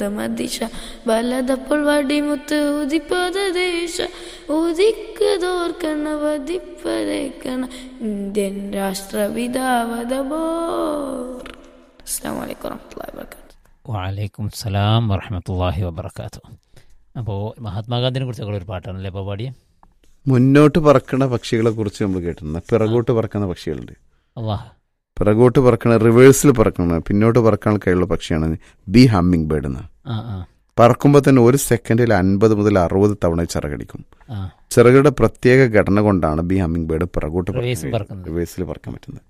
മദിശ വലതപ്പോൾ വടിമുത്ത് ഉദിപ്പത ദേശ ഉദിക്കതോർക്കണ വധിപ്പതേക്കണ Indian രാഷ്ട്രപിതാവത bore അസ്സാം വലൈക്കും വറഹമത്തുള്ളാഹി വാബർക്കാത്തു വലൈക്കും സലാം വറഹമത്തല്ലാഹി വബർക്കാത്തു അപ്പോൾ മഹാത്മാഗാന്ധിനെ കുറിച്ചൊക്കെ ഒരു പാട്ടാണല്ലേ ഇപ്പോൾ പാടിയ മുന്നോട്ട് പറക്കുന്ന പക്ഷികളെ കുറിച്ച് നമ്മൾ കേട്ടിട്ടുണ്ട് പിറകോട്ട് പറക്കുന്ന പക്ഷികളുണ്ട് അള്ളാഹ് പിറകോട്ട് പറക്കണ റിവേഴ്സിൽ പറക്കണ പിന്നോട്ട് പറക്കാൻ കഴിയുള്ള പക്ഷിയാണ് ബി ഹമ്മിങ് ബേർഡ് എന്ന് ആ ആ പറക്കുമ്പോൾ തന്നെ ഒരു സെക്കൻഡിൽ അൻപത് മുതൽ അറുപത് തവണ ചിറകടിക്കും ആ ചിറകുടെ പ്രത്യേക ഘടന കൊണ്ടാണ് ബി ഹമ്മിങ് ബേർഡ് പിറകോട്ട് Reverse പറക്കുന്നത്. റിവേഴ്സിൽ പറക്കാൻ പറ്റുന്നത്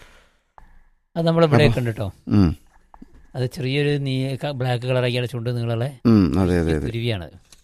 അത് നമ്മളിവിടെ ഉണ്ട് കേട്ടോ ഉം. അത് ചെറിയൊരു നീ ബ്ലാക്ക് കളറാക്കിയാണ് ചുണ്ട് നീളെ ഉം, അതെ അതെ അതെ കുരുവിയാണ്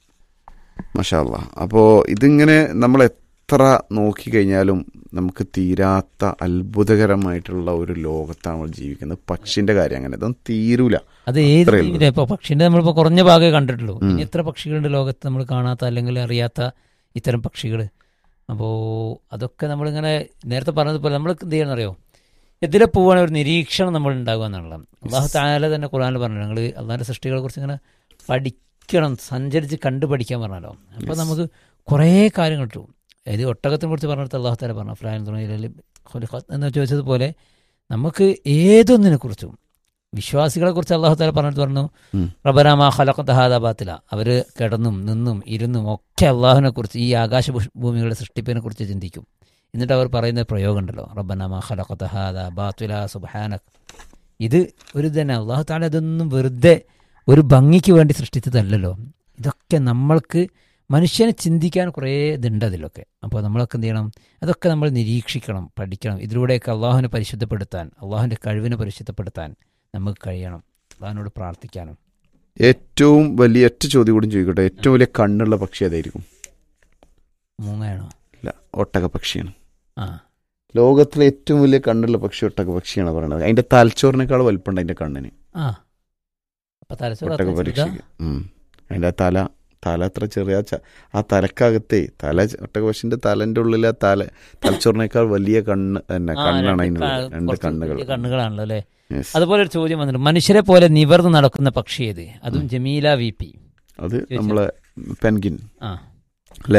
മഷാല്ല അപ്പോൾ ഇതിങ്ങനെ നമ്മൾ എത്ര നോക്കിക്കഴിഞ്ഞാലും നമുക്ക് തീരാത്ത അത്ഭുതകരമായിട്ടുള്ള ഒരു ലോകത്താണ് നമ്മൾ ജീവിക്കുന്നത് പക്ഷിന്റെ കാര്യം അങ്ങനെ ഇതൊന്നും തീരൂല അത് ഏത് അത്രയേ ഉള്ളൂ. ജീവിതം ഇപ്പോൾ പക്ഷിന്റെ നമ്മളിപ്പോൾ കുറഞ്ഞ ഭാഗമേ കണ്ടിട്ടുള്ളൂ ഇനി എത്ര പക്ഷികളുണ്ട് ലോകത്ത് നമ്മൾ കാണാത്ത അല്ലെങ്കിൽ അറിയാത്ത ഇത്തരം പക്ഷികൾ അപ്പോൾ അതൊക്കെ നമ്മളിങ്ങനെ നേരത്തെ പറഞ്ഞതുപോലെ നമ്മൾ എന്ത് ചെയ്യണം അറിയോ എതിലെ പോവാണ് ഒരു നിരീക്ഷണം നമ്മൾ ഉണ്ടാകുക എന്നുള്ളത് അള്ളാഹു താല തന്നെ ഖുറാനിൽ പറഞ്ഞു ഞങ്ങൾ അള്ളാഹിൻ്റെ സൃഷ്ടികളെ കുറിച്ച് ഇങ്ങനെ പഠിക്കണം സഞ്ചരിച്ച് കണ്ടു പഠിക്കാൻ പറഞ്ഞല്ലോ അപ്പോൾ Yes. നമുക്ക് കുറേ കാര്യങ്ങൾ കിട്ടും ഇത് ഒട്ടകത്തിനെ കുറിച്ച് പറഞ്ഞിടത്ത് അള്ളാഹു താല പറഞ്ഞു ഫ്രാൻ തുടങ്ങിയ എന്ന് ചോദിച്ചതുപോലെ നമുക്ക് ഏതൊന്നിനെ കുറിച്ചും വിശ്വാസികളെ കുറിച്ച് അള്ളാഹു താല പറഞ്ഞിട്ട് പറഞ്ഞു ഉം. റബരാമ ഖലഖത്തഹാദാബാത്തില അവർ കിടന്നും നിന്നും ഇരുന്നും ഒക്കെ അള്ളാഹുവിനെ കുറിച്ച് ഈ ആകാശ ഭൂ- ഭൂമികളുടെ സൃഷ്ടിപ്പിനെ കുറിച്ച് ചിന്തിക്കും എന്നിട്ട് അവർ പറയുന്ന പ്രയോഗം ഉണ്ടല്ലോ റബ്ബനാമ ഖലഖത്തഹാദ ബാത്തുല സുബ്ഹാനക് ഇത് ഒരു തന്നെ അള്ളാഹു താല ഇതൊന്നും വെറുതെ ഒരു ഭംഗിക്ക് വേണ്ടി സൃഷ്ടിച്ചതല്ലല്ലോ ഇതൊക്കെ നമ്മൾക്ക് മനുഷ്യനെ ചിന്തിക്കാൻ കുറേ ഇതുണ്ട് അതിലൊക്കെ അപ്പോൾ നമ്മളൊക്കെ എന്ത് ചെയ്യണം അതൊക്കെ നമ്മൾ നിരീക്ഷിക്കണം പഠിക്കണം ഇതിലൂടെയൊക്കെ അള്ളാഹുവിനെ പരിശുദ്ധപ്പെടുത്താൻ അള്ളാഹുവിൻ്റെ കഴിവിനെ പരിശുദ്ധപ്പെടുത്താൻ നമുക്ക് കഴിയണം അള്ളാഹിനോട് പ്രാർത്ഥിക്കാനും ഏറ്റവും വലിയ ഒറ്റ ചോദ്യം കൂടി ചോദിക്കട്ടെ ഏറ്റവും വലിയ കണ്ണുള്ള പക്ഷി ഏതായിരിക്കും മൂങ്ങയാണോ ഇല്ല ഒട്ടക പക്ഷിയാണ് ആ ലോകത്തിലെ ഏറ്റവും വലിയ കണ്ണുള്ള പക്ഷി ഒട്ടക പക്ഷിയാണ് പറയുന്നത് അതിന്റെ തലച്ചോറിനേക്കാൾ വലുപ്പമുണ്ട് അതിന്റെ കണ്ണിന് ആ അപ്പൊ തലച്ചോറ് ഒട്ടക അത്രയും ചെറുതാ? പരീക്ഷയ്ക്ക് ഉം. അതിന്റെ ആ തല തല അത്ര ചെറിയ ച- ആ തലക്കകത്തേ തല ഒട്ടക പക്ഷിന്റെ തലന്റെ ഉള്ളിൽ ആ തല തലച്ചോറിനേക്കാൾ വലിയ കണ്ണ് തന്നെ ആ, കണ്ണാണ് രണ്ട് അതിനുള്ളത് ക- രണ്ട് കുറച്ച് കണ്ണുകൾ വലിയ കണ്ണുകളാണല്ലോ അല്ലേ Yes. അതുപോലെ ഒരു ചോദ്യം വന്നിട്ടുണ്ട് മനുഷ്യരെ പോലെ നിവർന്ന് നടക്കുന്ന പക്ഷി ഏത് അതും ജമീല വി പി അത് നമ്മളെ പെൻഗിൻ ആ അല്ലേ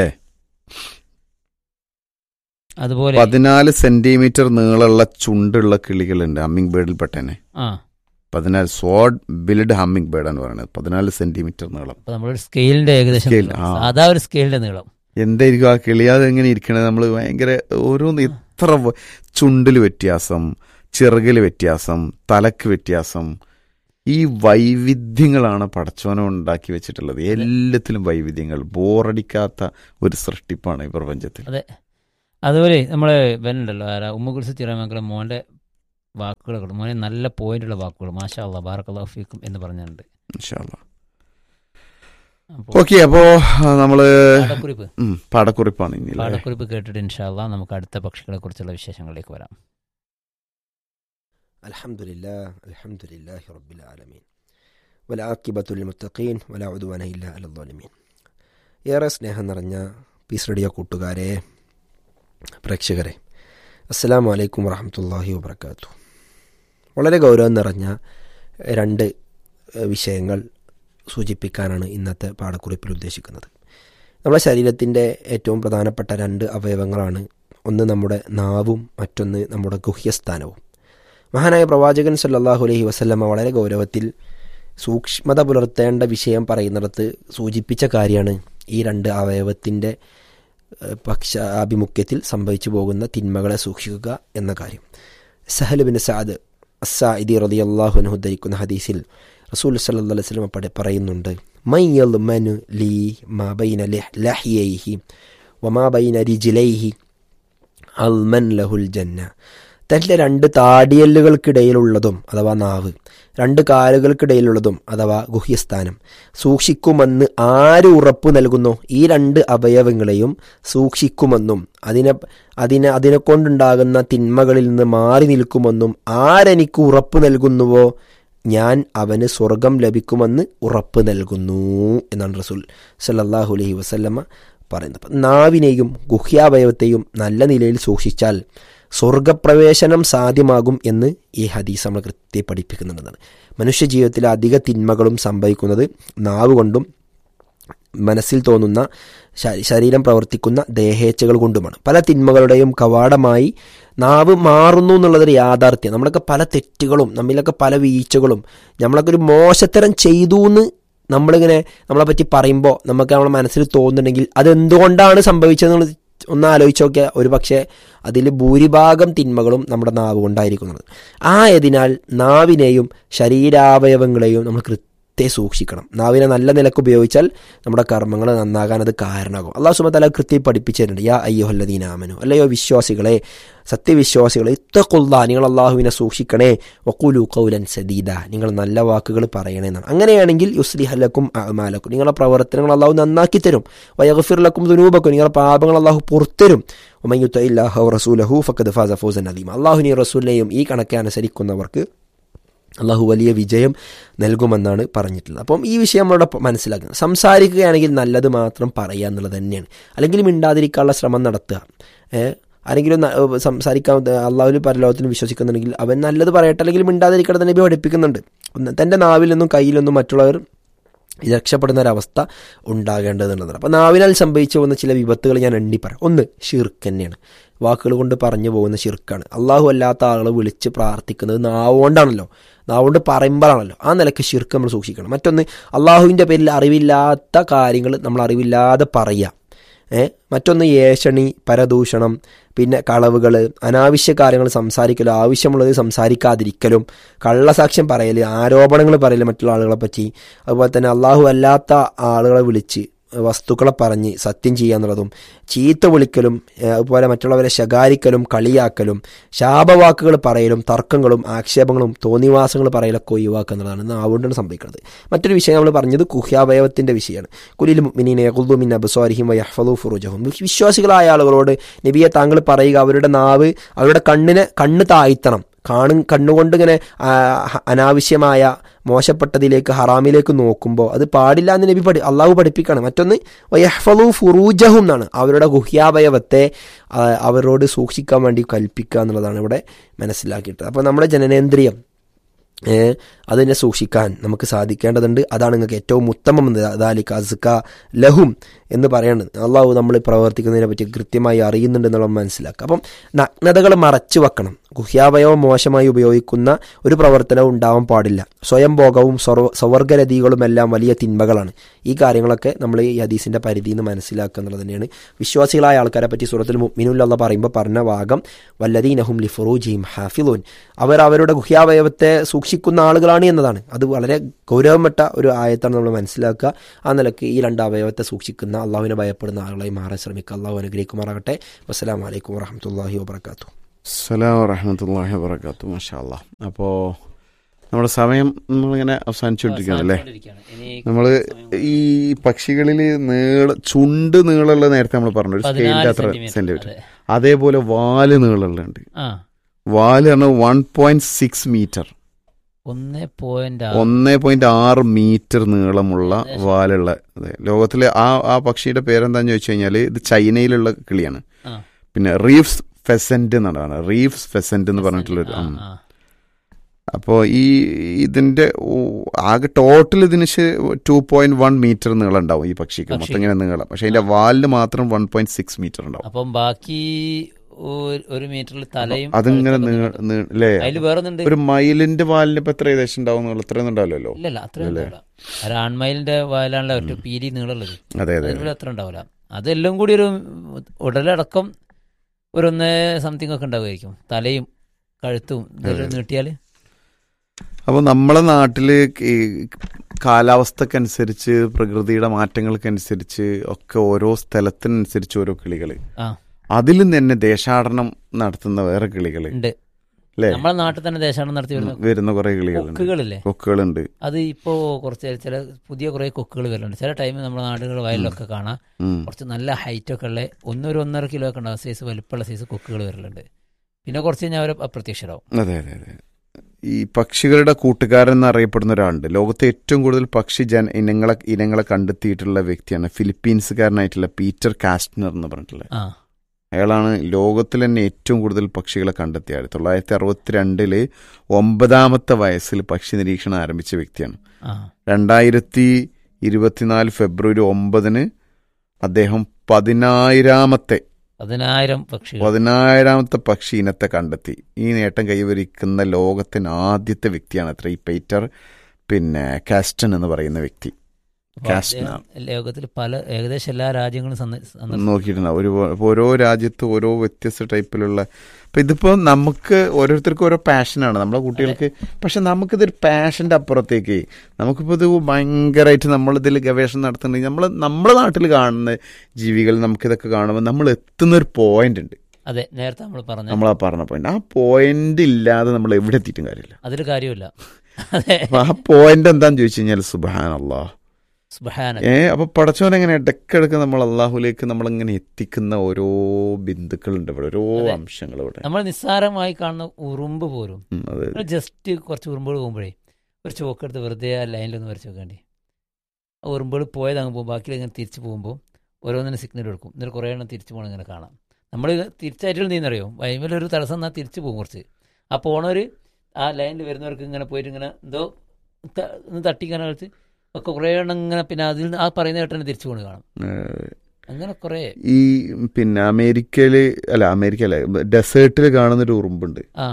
അതുപോലെ പതിനാല് സെന്റിമീറ്റർ നീളമുള്ള ചുണ്ടുള്ള കിളികളുണ്ട് ഹമ്മിങ് ബേർഡിൽ പെട്ടനെ ആ പതിനാല് സ്വാഡ് ബിൽഡ് ഹമ്മിങ് ബേർഡ് ആണ് പറയുന്നത് പതിനാല് സെന്റിമീറ്റർ നീളം അപ്പൊ നമ്മളൊരു സ്കെയിലിന്റെ ഏകദേശം Scale, നീളം. ആ. സാധാ ഒരു സ്കെയിലിന്റെ നീളം എന്തായിരിക്കും ആ കിളിയാതെ എങ്ങനെ ഇരിക്കണത് നമ്മൾ ഭയങ്കര ഓരോന്ന് ഇത്ര വ- ചുണ്ടിൽ വ്യത്യാസം ചിറകിൽ വ്യത്യാസം തലക്ക് വ്യത്യാസം ഈ വൈവിധ്യങ്ങളാണ് പടച്ചോനം ഉണ്ടാക്കി വെച്ചിട്ടുള്ളത് എല്ലാത്തിലും വൈവിധ്യങ്ങൾ ബോറടിക്കാത്ത ഒരു സൃഷ്ടിപ്പാണ് ഈ പ്രപഞ്ചത്തിൽ അതെ അതുപോലെ നമ്മളെ ഇവനുണ്ടല്ലോ ആരാ ഉമ്മകുൽസ് ചിറമംഗലം മോന്റെ വാക്കുകളൊക്കെ ഉണ്ട്. മോനെ നല്ല പോയിന്റുള്ള വാക്കുകൾ മാഷാ അള്ളാഹ് ബാറക്കല്ലാഹു ഫീക്കും എന്ന് പറഞ്ഞിട്ടുണ്ട് അപ്പോൾ ഓക്കെ അപ്പോ ആ, നമ്മള് പാഠക്കുറിപ്പ് ഉം, പാഠക്കുറിപ്പാണ് ഇനി അല്ലേ? പാഠക്കുറിപ്പ് കേട്ടിട്ട് ഇൻഷാല്ല നമുക്ക് അടുത്ത പക്ഷികളെ കുറിച്ചുള്ള വിശേഷങ്ങളിലേക്ക് വരാം الحمد لله الحمد لله رب العالمين والعاقبة للمتقين ولا عدوان إلا على الظالمين ഏറെ സ്നേഹം നിറഞ്ഞ പീസ് റേഡിയോ കൂട്ടുകാരെ പ്രേക്ഷകരെ അസ്സലാമു അലൈക്കും വറഹമത്തല്ലാഹി വബർക്കാത്തു വളരെ ഗൗരവം നിറഞ്ഞ രണ്ട് ഏഹ്, വിഷയങ്ങൾ സൂചിപ്പിക്കാനാണ് ഇന്നത്തെ പാഠക്കുറിപ്പിൽ ഉദ്ദേശിക്കുന്നത് നമ്മുടെ ശരീരത്തിൻ്റെ ഏറ്റവും പ്രധാനപ്പെട്ട രണ്ട് അവയവങ്ങളാണ് ഒന്ന് നമ്മുടെ നാവും മറ്റൊന്ന് നമ്മുടെ ഗുഹ്യസ്ഥാനവും മഹാനായ പ്രവാചകൻ സല്ലല്ലാഹു അലൈഹി വസല്ലമ വളരെ ഗൗരവത്തിൽ സൂക്ഷ്മത പുലർത്തേണ്ട വിഷയം പറയുന്നിടത്ത് സൂചിപ്പിച്ച കാര്യമാണ് ഈ രണ്ട് അവയവത്തിൻ്റെ ഏഹ്, പക്ഷ ആഭിമുഖ്യത്തിൽ സംഭവിച്ചു പോകുന്ന തിന്മകളെ സൂക്ഷിക്കുക എന്ന കാര്യം സഹൽ ബിൻ സഅദ് അസ്സാഇദി റളിയല്ലാഹു അൻഹു ധരിക്കുന്ന ഹദീസിൽ റസൂൽ സല്ലല്ലാഹു അലൈഹി വസല്ലമ പടെ പറയുന്നുണ്ട് മൻ യൽമനു ലീ മാ ബൈന ലഹ്- ലഹ്യൈഹി വമാ ബൈന റിജ്ലൈഹി അൽമൻ ലഹുൽ ജന്ന തൻ്റെ രണ്ട് താടിയല്ലുകൾക്കിടയിലുള്ളതും അഥവാ നാവ് രണ്ട് കാലുകൾക്കിടയിലുള്ളതും അഥവാ ഗുഹ്യസ്ഥാനം സൂക്ഷിക്കുമെന്ന് ആര് ഉറപ്പു നൽകുന്നു ഈ രണ്ട് അവയവങ്ങളെയും സൂക്ഷിക്കുമെന്നും അതിനെ അതിനെ അതിനെ കൊണ്ടുണ്ടാകുന്ന തിന്മകളിൽ നിന്ന് മാറി നിൽക്കുമെന്നും ആരെനിക്ക് ഉറപ്പ് നൽകുന്നുവോ ഞാൻ അവന് സ്വർഗം ലഭിക്കുമെന്ന് ഉറപ്പ് നൽകുന്നു എന്നാണ് റസൂൽ സല്ലല്ലാഹു അലൈഹി വസല്ലമ പറയുന്നത് അപ്പം നാവിനെയും ഗുഹ്യാവയവത്തെയും നല്ല നിലയിൽ സൂക്ഷിച്ചാൽ സ്വർഗപ്രവേശനം സാധ്യമാകും എന്ന് ഈ ഹദീസ് നമ്മൾ കൃത്യം പഠിപ്പിക്കുന്നുണ്ടെന്നാണ് മനുഷ്യ ജീവിതത്തിൽ അധിക തിന്മകളും സംഭവിക്കുന്നത് നാവ് കൊണ്ടും മനസ്സിൽ തോന്നുന്ന ശ- ശരീരം പ്രവർത്തിക്കുന്ന ദേഹേച്ഛകൾ കൊണ്ടുമാണ് പല തിന്മകളുടെയും കവാടമായി നാവ് മാറുന്നു എന്നുള്ളതൊരു യാഥാർത്ഥ്യം നമ്മളൊക്കെ പല തെറ്റുകളും നമ്മിലൊക്കെ പല വീഴ്ചകളും നമ്മളൊക്കെ ഒരു മോശത്തരം ചെയ്തു എന്ന് നമ്മളിങ്ങനെ നമ്മളെ പറ്റി പറയുമ്പോൾ നമുക്ക് നമ്മളെ മനസ്സിൽ തോന്നുന്നുണ്ടെങ്കിൽ അതെന്തുകൊണ്ടാണ് സംഭവിച്ചതെന്നുള്ളത് ഒന്ന് ആലോചിച്ച് നോക്കിയാൽ ഒരു പക്ഷേ അതിൽ ഭൂരിഭാഗം തിന്മകളും നമ്മുടെ നാവ് കൊണ്ടായിരിക്കുന്നത് ആയതിനാൽ നാവിനെയും ശരീരാവയവങ്ങളെയും നമ്മൾ കൃത്യം സൂക്ഷിക്കണം നാവിനെ നല്ല നിലക്ക് ഉപയോഗിച്ചാൽ നമ്മുടെ കർമ്മങ്ങൾ നന്നാകാൻ അത് കാരണമാകും അള്ളാഹു സുബത്തല കൃത്യം പഠിപ്പിച്ചു തരുന്നുണ്ട് യാ അയ്യോഹല്ലദീനാമനു അല്ലയോ വിശ്വാസികളെ സത്യവിശ്വാസികളെ ഇത്തക്കൊള്ള നിങ്ങൾ അള്ളാഹുവിനെ സൂക്ഷിക്കണേ വക്കുലു കൗലൻ സദീദ നിങ്ങൾ നല്ല വാക്കുകൾ പറയണേ എന്നാണ് അങ്ങനെയാണെങ്കിൽ യുസ്ലിഹലക്കും അമാലക്കും നിങ്ങളുടെ പ്രവർത്തനങ്ങൾ അള്ളാഹു നന്നാക്കി തരും വയഗഫിർലക്കും ദുനൂബക്കും നിങ്ങളുടെ പാപങ്ങൾ അള്ളാഹു പുറത്തരും ഉമയുത്ത ഇല്ലാഹു റസൂലഹു ഫക്കദ് ഫാസ ഫൗസൻ അദീം അള്ളാഹുനെയും റസൂലിനെയും ഈ കണക്കെ അനുസരിക്കുന്നവർക്ക് അള്ളാഹു വലിയ വിജയം നൽകുമെന്നാണ് പറഞ്ഞിട്ടുള്ളത് അപ്പം ഈ വിഷയം നമ്മളോട് മനസ്സിലാക്കുക സംസാരിക്കുകയാണെങ്കിൽ നല്ലത് മാത്രം പറയുക എന്നുള്ളത് തന്നെയാണ് അല്ലെങ്കിൽ മിണ്ടാതിരിക്കാനുള്ള ശ്രമം നടത്തുക ഏഹ് ആരെങ്കിലും ന- ഏഹ് സംസാരിക്കാൻ അള്ളാഹുവിൽ പരലോകത്തിന് വിശ്വസിക്കുന്നുണ്ടെങ്കിൽ അവൻ നല്ലത് പറയട്ടെ അല്ലെങ്കിൽ മിണ്ടാതിരിക്കട്ടെ തന്നെ നബി പഠിപ്പിക്കുന്നുണ്ട് ഒന്ന് തൻ്റെ നാവിൽ നിന്നും കയ്യിൽ നിന്നും മറ്റുള്ളവർ രക്ഷപ്പെടുന്ന ഒരവസ്ഥ ഉണ്ടാകേണ്ടതെന്നുള്ളതാണ് അപ്പോൾ നാവിനാൽ സംഭവിച്ചു പോകുന്ന ചില വിപത്തുകൾ ഞാൻ എണ്ണി പറയാം ഒന്ന് ഷിർക്ക് തന്നെയാണ് വാക്കുകൾ കൊണ്ട് പറഞ്ഞു പോകുന്ന ഷിർക്കാണ് അള്ളാഹു അല്ലാത്ത ആളുകളെ വിളിച്ച് പ്രാർത്ഥിക്കുന്നത് നാവുകൊണ്ടാണല്ലോ നാവുകൊണ്ട് പറയുമ്പോഴാണല്ലോ ആ നിലയ്ക്ക് ഷിർക്ക് നമ്മൾ സൂക്ഷിക്കണം മറ്റൊന്ന് അള്ളാഹുവിൻ്റെ പേരിൽ അറിവില്ലാത്ത കാര്യങ്ങൾ നമ്മൾ അറിവില്ലാതെ പറയുക ഏ മറ്റൊന്ന് ഏഷണി പരദൂഷണം പിന്നെ കളവുകൾ അനാവശ്യ കാര്യങ്ങൾ സംസാരിക്കലും ആവശ്യമുള്ളത് സംസാരിക്കാതിരിക്കലും കള്ളസാക്ഷ്യം പറയൽ ആരോപണങ്ങൾ പറയൽ മറ്റുള്ള ആളുകളെ പറ്റി അതുപോലെ തന്നെ അള്ളാഹു അല്ലാത്ത ആളുകളെ വിളിച്ച് വസ്തുക്കളെ പറഞ്ഞ് സത്യം ചെയ്യുക എന്നുള്ളതും ചീത്ത വിളിക്കലും ഏഹ് അതുപോലെ മറ്റുള്ളവരെ ശകാരിക്കലും കളിയാക്കലും ശാപവാക്കുകൾ പറയലും തർക്കങ്ങളും ആക്ഷേപങ്ങളും തോന്നിവാസങ്ങൾ പറയലൊക്കെ ഒഴിവാക്കുക എന്നുള്ളതാണ് നാവുകൊണ്ടാണ് സംഭവിക്കുന്നത് മറ്റൊരു വിഷയം നമ്മൾ പറഞ്ഞത് കുഹ്യാവയവത്തിൻ്റെ വിഷയമാണ് കുലിൽ മിനിനെ യഹുദ്ദുമിൻ അബ്സ്വാരിഹിം വയഹ്ഫലു ഫുറുജഹും വിശ്വാസികളായ ആളുകളോട് നബിയെ താങ്കൾ പറയുക അവരുടെ നാവ് അവരുടെ കണ്ണിനെ കണ്ണ് താഴ്ത്തണം കാണും കണ്ണുകൊണ്ട് ഇങ്ങനെ ആ, ഹ- അനാവശ്യമായ മോശപ്പെട്ടതിലേക്ക് ഹറാമിലേക്ക് നോക്കുമ്പോൾ അത് പാടില്ല എന്ന് നബി പഠി അള്ളാഹു പഠിപ്പിക്കുകയാണ് മറ്റൊന്ന് വയഹ്ഫലു ഫുറൂജഹും എന്നാണ് അവരുടെ ഗുഹ്യാവയവത്തെ ആ, അവരോട് സൂക്ഷിക്കാൻ വേണ്ടി കൽപ്പിക്കുക എന്നുള്ളതാണ് ഇവിടെ മനസ്സിലാക്കിയിട്ട് അപ്പോൾ നമ്മുടെ ജനനേന്ദ്രിയം ഏ, അതിനെ സൂക്ഷിക്കാൻ നമുക്ക് സാധിക്കേണ്ടതുണ്ട് അതാണ് നിങ്ങൾക്ക് ഏറ്റവും ഉത്തമം ദാലിക അസ്ക ലഹും എന്ന് പറയുന്നത് അള്ളാഹു നമ്മൾ പ്രവർത്തിക്കുന്നതിനെ പറ്റി കൃത്യമായി അറിയുന്നുണ്ട് എന്നുള്ളത് മനസ്സിലാക്കുക അപ്പം നഗ്നതകൾ മറച്ചു വെക്കണം ഗുഹ്യാവയവം മോശമായി ഉപയോഗിക്കുന്ന ഒരു പ്രവർത്തനവും ഉണ്ടാവാൻ പാടില്ല സ്വയം ഭോഗവും സ്വർ- സ്വവർഗരതികളും എല്ലാം വലിയ തിന്മകളാണ് ഈ കാര്യങ്ങളൊക്കെ നമ്മൾ ഈ ഹദീസിന്റെ പരിധിയിൽ നിന്ന് മനസ്സിലാക്കുക എന്നുള്ളത് തന്നെയാണ് വിശ്വാസികളായ ആൾക്കാരെ പറ്റി സൂറത്തിൽ മുഅ്മിനൂനുള്ള പറയുമ്പോൾ പറഞ്ഞ ഭാഗം വല്ലദീനഹും ലിഫുറൂജിഹിം ഹാഫിലൂൻ അവർ അവരുടെ ഗുഹ്യാവയവത്തെ സൂക്ഷിക്കുന്ന ആളുകളാണ് എന്നതാണ് അത് വളരെ ഗൗരവപ്പെട്ട ഒരു ആയത്താണ് നമ്മൾ മനസ്സിലാക്കുക ആ നിലക്ക് ഈ രണ്ട് അവയവത്തെ സൂക്ഷിക്കുന്ന അള്ളാഹുവിനെ ഭയപ്പെടുന്ന ആളുകളായി മാറാൻ ശ്രമിക്കുക അള്ളാഹു അനുഗ്രഹിക്കുമാറാകട്ടെ വസ്സലാം വലൈക്കും വറഹമത്തല്ലാഹി വാബർക്കാത്തു അസ്സലാം വറഹമത്തല്ലാഹി വബർക്കാത്തു മാഷാ അല്ലാ അപ്പോൾ നമ്മുടെ സമയം നമ്മളിങ്ങനെ അവസാനിച്ചുകൊണ്ടിരിക്കുകയാണല്ലേ ഇനി നമ്മള് ഈ പക്ഷികളിൽ നീള ചുണ്ട് നീളമുള്ള നേരത്തെ നമ്മൾ പറഞ്ഞു ഒരു പതിനാല് സ്കെയിലിന്റെ അത്ര സെന്റിമീറ്റർ. സെന്റിമീറ്റർ അതെ. അതേപോലെ വാല് നീളമുള്ളുണ്ട് ആ വാല് പറഞ്ഞാൽ വൺ പോയിന്റ് സിക്സ് മീറ്റർ ഒന്ന് പോയിന്റ് ഒന്ന് പോയിന്റ് ആറ് മീറ്റർ നീളമുള്ള വാലുള്ള അതെ ലോകത്തിലെ ആ ആ പക്ഷിയുടെ പേരെന്താന്ന് ചോദിച്ചു കഴിഞ്ഞാൽ ഇത് ചൈനയിലുള്ള കിളിയാണ് ആ. പിന്നെ റീഫ്സ് ഫെസന്റ് എന്നാണ് റീഫ്സ് ഫെസന്റ് എന്ന് പറഞ്ഞിട്ടുള്ളൊരു ഉം. അപ്പോൾ ഈ ഇതിന്റെ ഓ- ആകെ ടോട്ടൽ ഇതിന് ടു പോയിന്റ് വൺ മീറ്റർ നീളം ഉണ്ടാവും ഈ പക്ഷിക്ക് പക്ഷി. മൊത്തം ഇങ്ങനെ നീളം പക്ഷെ അതിന്റെ വാലിന് മാത്രം വൺ പോയിന്റ് സിക്സ് മീറ്റർ ഉണ്ടാവും അപ്പം ബാക്കി ഒരു- ഒരു മീറ്ററിൽ തലയും അതിങ്ങനെ കഴുത്തൊക്കെ നീ- നീ- അല്ലേ അതിൽ വേറൊന്നുണ്ട് ഒരു മയിലിന്റെ വാലിന് ഇപ്പൊ എത്ര ഏകദേശം ഉണ്ടാവും എന്നുള്ള അത്രയൊന്നും ഉണ്ടാവില്ലല്ലോ ഇല്ലല്ല അത്രയും ഉണ്ടാവില്ല ഒരു ആൺമയിലിന്റെ വായിലാണല്ലോ ഒറ്റ പീലി നീളുള്ളത് അതെ അതെ അതിലൂടെ അത്ര ഉണ്ടാവില്ല അതെല്ലാം കൂടി ഒരു ഉടലടക്കം ഒരു ഒന്ന് സംതിങ് ഒക്കെ ഉണ്ടാവുമായിരിക്കും തലയും കഴുത്തും ഇതെല്ലാം നീട്ടിയാല് അപ്പോൾ നമ്മളെ നാട്ടില് ഈ കാലാവസ്ഥക്കനുസരിച്ച് പ്രകൃതിയുടെ മാറ്റങ്ങൾക്കനുസരിച്ച് ഒക്കെ ഓരോ സ്ഥലത്തിനനുസരിച്ച് ഓരോ കിളികൾ ആ അതിലും തന്നെ ദേശാടനം നടത്തുന്ന വേറെ കിളികൾ ഉണ്ട് അല്ലേ നമ്മളെ നാട്ടിൽ തന്നെ ദേശാടനം നടത്തി വരുന്ന വരുന്ന കുറെ കിളികളുണ്ട് കൊക്കുകളില്ലേ കൊക്കുകളുണ്ട് അത് ഇപ്പോ കുറച്ച് ചില പുതിയ കുറെ കൊക്കുകൾ വരുന്നുണ്ട് ചില ടൈമിൽ നമ്മുടെ നാടുകൾ വയലിലൊക്കെ കാണാം ഉം. കുറച്ച് നല്ല ഹൈറ്റ് ഒക്കെ ഉള്ള ഒന്നൊരു ഒന്നര കിലോ ഒക്കെ ഉണ്ടാവും സൈസ് വലുപ്പമുള്ള സൈസ് കൊക്കുകൾ വരലുണ്ട് പിന്നെ കുറച്ച് കഴിഞ്ഞാൽ അവർ അപ്രത്യക്ഷരാവും അതെ അതെ അതെ ഈ പക്ഷികളുടെ കൂട്ടുകാരൻ എന്നറിയപ്പെടുന്ന ഒരാളുണ്ട് ലോകത്തെ ഏറ്റവും കൂടുതൽ പക്ഷി ജന ഇനങ്ങളെ ഇനങ്ങളെ കണ്ടെത്തിയിട്ടുള്ള വ്യക്തിയാണ് ഫിലിപ്പീൻസുകാരനായിട്ടുള്ള പീറ്റർ കാസ്റ്റ്നർ എന്ന് പറഞ്ഞിട്ടുള്ള ആ അയാളാണ് ലോകത്തിൽ തന്നെ ഏറ്റവും കൂടുതൽ പക്ഷികളെ കണ്ടെത്തിയ ആൾ തൊള്ളായിരത്തി അറുപത്തിരണ്ടില് ഒമ്പതാമത്തെ വയസ്സിൽ പക്ഷി നിരീക്ഷണം ആരംഭിച്ച വ്യക്തിയാണ് ആ രണ്ടായിരത്തി ഇരുപത്തിനാല് ഫെബ്രുവരി ഒമ്പതിന് അദ്ദേഹം പതിനായിരാമത്തെ പതിനായിരം പക്ഷികൾ പതിനായിരാമത്തെ പക്ഷി ഇനത്തെ കണ്ടെത്തി ഈ നേട്ടം കൈവരിക്കുന്ന ലോകത്തിന് ആദ്യത്തെ വ്യക്തിയാണ് അത്ര ഈ പീറ്റർ പിന്നെ കാസ്റ്റൺ എന്ന് പറയുന്ന വ്യക്തി അപ്പൊ കാസ്റ്റ് അദ്ദേഹം ലോകത്തിൽ പല ഏകദേശം എല്ലാ രാജ്യങ്ങളും സന്ദ- സന്ദർശിച്ചു നോക്കിയിട്ടുണ്ടാവും ഒരു ഓരോ രാജ്യത്ത് ഓരോ വ്യത്യസ്ത ടൈപ്പിലുള്ള ഇപ്പൊ ഇതിപ്പോ നമുക്ക് ഓരോരുത്തർക്കും ഓരോ പാഷനാണ് നമ്മളെ കുട്ടികൾക്ക് പക്ഷെ നമുക്കിതൊരു പാഷന്റെ അപ്പുറത്തേക്ക് നമുക്കിപ്പോ ഇത് ഭയങ്കരമായിട്ട് നമ്മളിതിൽ ഗവേഷണം നടത്തുന്നുണ്ടെങ്കിൽ നമ്മൾ നമ്മുടെ നാട്ടിൽ കാണുന്ന ജീവികൾ നമുക്കിതൊക്കെ കാണുമ്പോൾ നമ്മൾ എത്തുന്ന ഒരു പോയിന്റ് ഉണ്ട് അതെ നേരത്തെ നമ്മൾ പറഞ്ഞു നമ്മളാ പറഞ്ഞ പോയിന്റ് ആ പോയിന്റ് ഇല്ലാതെ നമ്മൾ എവിടെ എത്തിയിട്ടും കാര്യമില്ല അതിൽ കാര്യമില്ല അതെ അപ്പൊ ആ പോയിന്റ് എന്താന്ന് ചോദിച്ചു കഴിഞ്ഞാൽ സുബാൻ അള്ളാഹ് സുബ്ഹാന ഏ അപ്പൊ പടച്ചോൻ എങ്ങനെ ഇടക്കിടക്ക് നമ്മൾ അള്ളാഹുലേക്ക് നമ്മളിങ്ങനെ എത്തിക്കുന്ന ഓരോ ബിന്ദുക്കളുണ്ട് ഇവിടെ ഓരോ അതെ. അംശങ്ങൾ ഇവിടെ നമ്മൾ നിസ്സാരമായി കാണുന്ന ഉറുമ്പ് പോലും ഉം, അതെ നമ്മൾ ജസ്റ്റ് കുറച്ച് ഉറുമ്പുകൾ പോകുമ്പോഴേ ഒരു ചോക്കെടുത്ത് വെറുതെ ആ ലൈനിലൊന്ന് വരച്ച് വെക്കേണ്ടി ആ ഉറുമ്പുകൾ പോയതങ്ങ് പോകും ബാക്കി ഇങ്ങനെ തിരിച്ചു പോകുമ്പോൾ ഓരോന്നിനും സിഗ്നൽ കൊടുക്കും എന്നിട്ട് കുറേ എണ്ണം തിരിച്ചു പോകണം ഇങ്ങനെ കാണാം നമ്മൾ തിരിച്ചായിട്ട് നീന്നറിയോ വൈമിലൊരു തടസ്സം എന്നാൽ തിരിച്ചു പോകും കുറച്ച് ആ പോണവർ ആ ലൈനിൽ വരുന്നവർക്ക് ഇങ്ങനെ പോയിട്ട് ഇങ്ങനെ എന്തോ ത- ഒന്ന് തട്ടി ഇങ്ങനെ കളിച്ച് ഒക്കെ കുറേ എണ്ണം ഇങ്ങനെ പിന്നെ അതിൽ നിന്ന് ആ പറയുന്ന കേട്ട് തന്നെ തിരിച്ചു പോകണം കാണാം ഏ, അങ്ങനെ കുറേ ഈ പിന്നെ അമേരിക്കയില് അല്ല അമേരിക്ക അല്ല ഡെസേർട്ടിൽ കാണുന്നൊരു ഉറുമ്പുണ്ട് ആ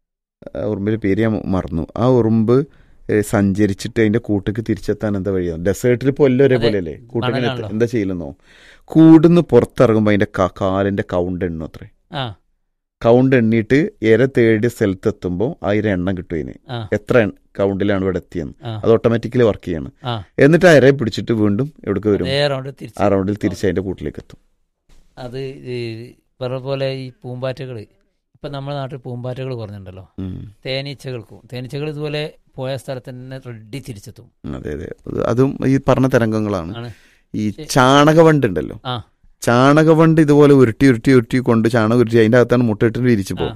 ആ ഉറുമ്പിന്റെ പേര് ഞാൻ മറന്നു ആ ഉറുമ്പ് ഏ, സഞ്ചരിച്ചിട്ട് അതിന്റെ കൂട്ടിക്ക് തിരിച്ചെത്താൻ എന്താ വഴിയാണ് ഡെസേർട്ടിൽ ഇപ്പോൾ എല്ലാം ഒരേപോലെ അല്ലേ കൂട്ടിങ്ങനെ മണലാണല്ലോ. എന്താ ചെയ്യില്ലെന്നോ കൂടുന്ന് പുറത്തിറങ്ങുമ്പോൾ അതിന്റെ ക- കാലിന്റെ കൗണ്ട് എണ്ണു അത്രേ ആ കൗണ്ട് എണ്ണിയിട്ട് ഇര തേടിയ സ്ഥലത്ത് എത്തുമ്പോൾ ആയിരം എണ്ണം കിട്ടും ഇതിന് ആ എത്ര എൺ- കൗണ്ടിലാണ് ഇവിടെ എത്തിയെന്ന് ആ അത് ഓട്ടോമാറ്റിക്കലി വർക്ക് ചെയ്യാണ് ആ എന്നിട്ട് ആ ഇരയെ പിടിച്ചിട്ട് വീണ്ടും എവിടേക്ക് വരും അതേ റൗണ്ട് തിരിച്ച് ആ റൗണ്ടിൽ തിരിച്ച് അതിന്റെ കൂട്ടിലേക്ക് എത്തും അത് ഈ പറഞ്ഞ പോലെ ഈ പൂമ്പാറ്റകൾ ഇപ്പം നമ്മുടെ നാട്ടിൽ പൂമ്പാറ്റകൾ കുറഞ്ഞിട്ടുണ്ടല്ലോ ഉം. തേനീച്ചകൾക്കും തേനീച്ചകൾ ഇതുപോലെ പോയ സ്ഥലത്ത് തന്നെ റെഡി തിരിച്ചെത്തും അതെ അതെ അത് അതും ഈ പറഞ്ഞ തരംഗങ്ങളാണ് ആണ് ഈ ചാണകവണ്ട് ഉണ്ടല്ലോ ആ ചാണകവണ്ട് ഇതുപോലെ ഉരുട്ടി ഉരുട്ടി ഉരുട്ടി കൊണ്ട് ചാണകം ഉരുട്ടി അതിന്റെ അകത്താണ് മുട്ടയിട്ട് വിരിച്ചു പോകും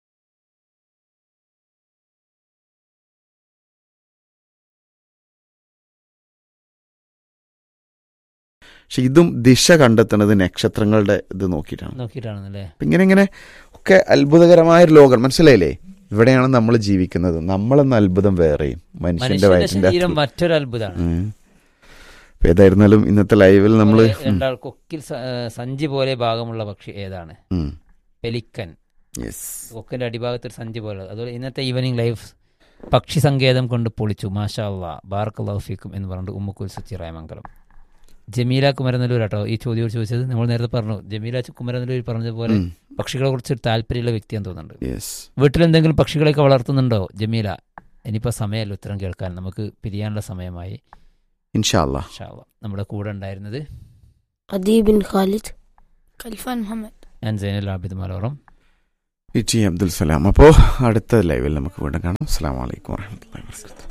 പക്ഷെ ഇതും ദിശ കണ്ടെത്തുന്നത് നക്ഷത്രങ്ങളുടെ ഇത് നോക്കിയിട്ടാണ് നോക്കിയിട്ടാണെന്നല്ലേ അപ്പൊ ഇങ്ങനെ ഇങ്ങനെ ഒക്കെ അത്ഭുതകരമായ ഒരു ലോകം മനസ്സിലായില്ലേ ഇവിടെയാണ് നമ്മൾ ജീവിക്കുന്നത് നമ്മളെന്ന അത്ഭുതം വേറെയും മനുഷ്യന്റെ മനുഷ്യന്റെ വയറ്റിന്റെ ശരീരം അകത്ത്. മറ്റൊരു അത്ഭുതമാണ് ഉം. അപ്പൊ ഏതായിരുന്നാലും ഇന്നത്തെ ലൈവിൽ നമ്മൾ രണ്ടാൾ കൊക്കിൽ സ- ഏ, സഞ്ചി പോലെ ഭാഗമുള്ള പക്ഷി ഏതാണ് പെലിക്കൻ കൊക്കിന്റെ അടിഭാഗത്ത് ഒരു സഞ്ചി പോലെ അതുപോലെ ഇന്നത്തെ ഈവനിങ് ലൈഫ് പക്ഷി സങ്കേതം കൊണ്ട് പൊളിച്ചു മാഷാ അള്ളാ ബാർക്ക് ഫീക്കും എന്ന് പറഞ്ഞിട്ട് ഉമ്മുക്കുൽ സുച്ചിറായമംഗലം ജമീല കുമരനല്ലൂർ കേട്ടോ ഈ ചോദ്യം ചോദിച്ചത് നമ്മൾ നേരത്തെ പറഞ്ഞു ജമീല കുമരനല്ലൂർ പറഞ്ഞതുപോലെ പക്ഷികളെ കുറിച്ച് ഒരു താല്പര്യമുള്ള വ്യക്തിയാന്ന് തോന്നുന്നുണ്ട് യെസ് വീട്ടിലെന്തെങ്കിലും പക്ഷികളെയൊക്കെ വളർത്തുന്നുണ്ടോ ജമീല ഇനിയിപ്പോൾ സമയമല്ല ഉത്തരം കേൾക്കാൻ നമുക്ക് പിരിയാനുള്ള സമയമായി ഇൻഷാല്ലാ ഇൻഷാ അള്ളാ. നമ്മുടെ കൂടെ ഉണ്ടായിരുന്നത് Adi bin Khalid Khalfan Muhammad ഞാൻ സൈനൽ ആബിദ് മലോറം ഇ ടി അബ്ദുൽ സലാം അപ്പോൾ അടുത്ത ലൈവിൽ നമുക്ക് വീണ്ടും കാണാം അസ്സാം വലൈക്കും വാഹമത്തല്ലാ വാബർക്കാത്തു